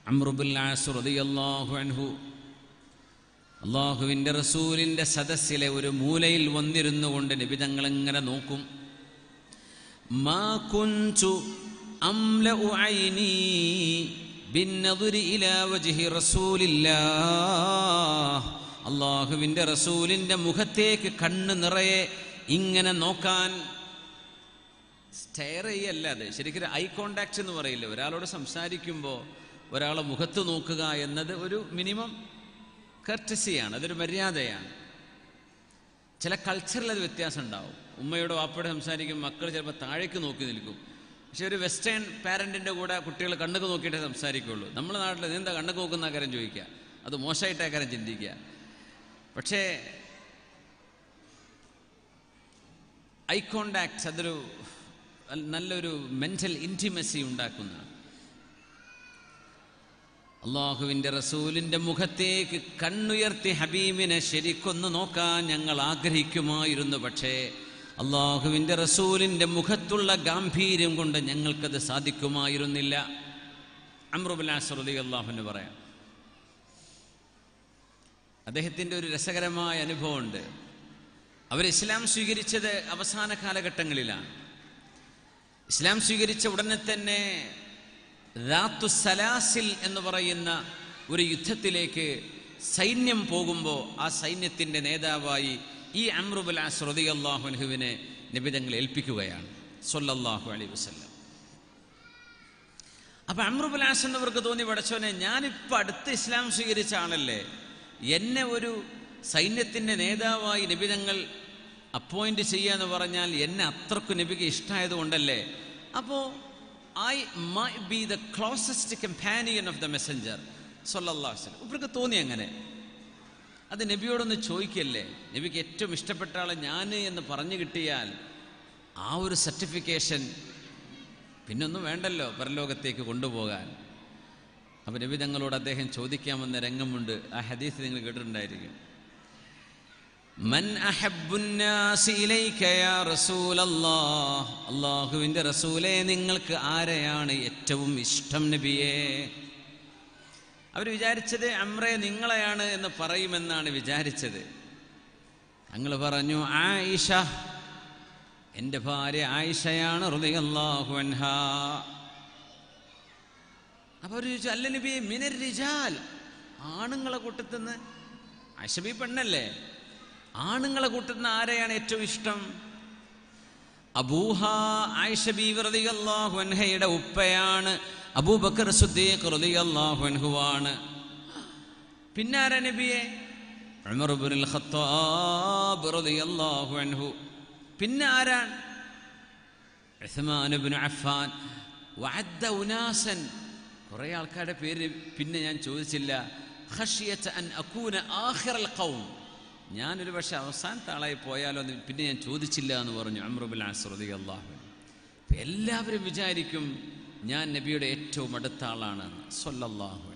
അമ്രുബുൽ as റളിയല്ലാഹു അൻഹു അള്ളാഹുവിൻ്റെ റസൂലിൻ്റെ സദസ്സിലെ ഒരു മൂലയിൽ വന്നിരുന്നു കൊണ്ട് നബി തങ്ങൾ ഇങ്ങനെ നോക്കും മാ കുഞ്ചു അംലഉ ഐനി ബിന്നദുരി ഇലാ വജ്ഹി റസൂലില്ലാഹ് അള്ളാഹുവിൻ്റെ റസൂലിൻ്റെ മുഖത്തേക്ക് കണ്ണ് നിറയെ ഇങ്ങനെ നോക്കാൻ സ്റ്റെയർ ചെയ്യല്ല അത് ശരിക്കും ഐ കോണ്ടാക്ട് എന്ന് പറയില്ല ഒരാളോട് സംസാരിക്കുമ്പോൾ ഒരാളെ മുഖത്ത് നോക്കുക എന്നത് ഒരു മിനിമം കർട്ടസിയാണ് അതൊരു മര്യാദയാണ് ചില കൾച്ചറിൽ അത് വ്യത്യാസം ഉണ്ടാവും ഉമ്മയോട് വാപ്പയോട് സംസാരിക്കും മക്കൾ ചിലപ്പോൾ താഴേക്ക് നോക്കി നിൽക്കും പക്ഷെ ഒരു വെസ്റ്റേൺ പാരൻറ്റിൻ്റെ കൂടെ കുട്ടികൾ കണ്ണൊക്കെ നോക്കിയിട്ടേ സംസാരിക്കുള്ളൂ നമ്മുടെ നാട്ടിൽ നീ എന്താ കണ്ണൊക്കെ നോക്കുന്ന കാര്യം ചോദിക്കുക അത് മോശമായിട്ട് ആ കാര്യം ചിന്തിക്കുക പക്ഷേ ഐ കോണ്ടാക്ട്സ് അതൊരു നല്ലൊരു മെൻ്റൽ ഇൻറ്റിമസി ഉണ്ടാക്കുന്നതാണ് അള്ളാഹുവിൻ്റെ റസൂലിൻ്റെ മുഖത്തേക്ക് കണ്ണുയർത്തി ഹബീബിനെ ശരിക്കൊന്ന് നോക്കാൻ ഞങ്ങൾ ആഗ്രഹിക്കുമായിരുന്നു പക്ഷേ അള്ളാഹുവിൻ്റെ റസൂലിൻ്റെ മുഖത്തുള്ള ഗാംഭീര്യം കൊണ്ട് ഞങ്ങൾക്കത് സാധിക്കുമായിരുന്നില്ല അമ്രുബുലാസ്രുതി അള്ളാഹുവിന് പറയാം അദ്ദേഹത്തിൻ്റെ ഒരു രസകരമായ അനുഭവമുണ്ട് അവർ ഇസ്ലാം സ്വീകരിച്ചത് അവസാന കാലഘട്ടങ്ങളിലാണ് ഇസ്ലാം സ്വീകരിച്ച ഉടനെ തന്നെ റാത്തു സലാസിൽ എന്ന് പറയുന്ന ഒരു യുദ്ധത്തിലേക്ക് സൈന്യം പോകുമ്പോൾ ആ സൈന്യത്തിൻ്റെ നേതാവായി ഈ അമ്രുബുൽ ശ്രുതി അള്ളാഹുൻഹുവിനെ നിബിതങ്ങൾ ഏൽപ്പിക്കുകയാണ് സൊല്ലാഹു അലൈ വസ്ല്ലം അപ്പൊ അമ്രുബുൽ ആസ് എന്നവർക്ക് തോന്നി പടച്ചോനെ ഞാനിപ്പോൾ അടുത്ത് ഇസ്ലാം സ്വീകരിച്ച ആളല്ലേ എന്നെ ഒരു സൈന്യത്തിൻ്റെ നേതാവായി നിബിതങ്ങൾ അപ്പോയിന്റ് ചെയ്യുക എന്ന് പറഞ്ഞാൽ എന്നെ അത്രക്കും നബിക്ക് ഇഷ്ടമായത് കൊണ്ടല്ലേ അപ്പോൾ I may be the closest companion of the messenger സൊല്ലാഹു വസ്ലം ഇവർക്ക് തോന്നി അങ്ങനെ അത് നബിയോടൊന്ന് ചോദിക്കല്ലേ നബിക്ക് ഏറ്റവും ഇഷ്ടപ്പെട്ട ആളെ ഞാൻ എന്ന് പറഞ്ഞു കിട്ടിയാൽ ആ ഒരു സർട്ടിഫിക്കേഷൻ പിന്നൊന്നും വേണ്ടല്ലോ പരലോകത്തേക്ക് കൊണ്ടുപോകാൻ അപ്പം നബി തങ്ങളോട് അദ്ദേഹം ചോദിക്കാമെന്ന രംഗമുണ്ട് ആ ഹദീസ് നിങ്ങൾ കേട്ടിട്ടുണ്ടായിരിക്കും മൻ അഹബ്ബുന്നാസി ഇലൈക യാ റസൂലല്ലാഹ് അല്ലാഹുവിൻ്റെ റസൂലേ നിങ്ങൾക്ക് ആരെയാണ് ഏറ്റവും ഇഷ്ടം നബിയേ അവർ വിചാരിച്ചത് അമ്രെ നിങ്ങളെയാണ് എന്ന് പറയുമെന്നാണ് വിചാരിച്ചത് ഞങ്ങൾ പറഞ്ഞു ആയിഷ എൻ്റെ ഭാര്യ ആയിഷയാണ് റുദിയല്ലാഹു അൻഹ അപ്പോൾ അവർ ചോദിച്ചു അല്ല നബി മിനർ റിജാൽ ആണുങ്ങളെ കൂട്ടത്തുനിന്ന് ആയിഷബി പെണ്ണല്ലേ ആണുങ്ങളെ കൂട്ടുന്ന ആരെയാണ് ഏറ്റവും ഇഷ്ടം അബൂഹ ആയിഷ ബീവ്രതിയല്ലാഹു അൻഹയുടെ ഉപ്പയാണ് അബൂബക്കർ സുദ്ദീഖ് റളിയല്ലാഹു അൻഹുവാണ് പിന്നെ ആരാ നബിയെ ഉമർ ഇബ്നുൽ ഖത്താബ് റളിയല്ലാഹു അൻഹു പിന്നെ ആരാണ് ഉസ്മാൻ ഇബ്നു അഫ്ഫാൻ വഅദ്ദ ഉനാസൻ കുറേ ആൾക്കാരുടെ പേര് പിന്നെ ഞാൻ ചോദിച്ചില്ല ഖഷിയത അൻ അകൂന ആഖിറൽ ഖൗം ഞാനൊരു പക്ഷെ അവസാനത്തെ ആളായി പോയാലോ എന്ന് പിന്നെ ഞാൻ ചോദിച്ചില്ല എന്ന് പറഞ്ഞു അമ്രുബുൽ ആസ്രതി അള്ളാഹു എല്ലാവരും വിചാരിക്കും ഞാൻ നബിയുടെ ഏറ്റവും അടുത്ത ആളാണ് സൊല്ലാഹു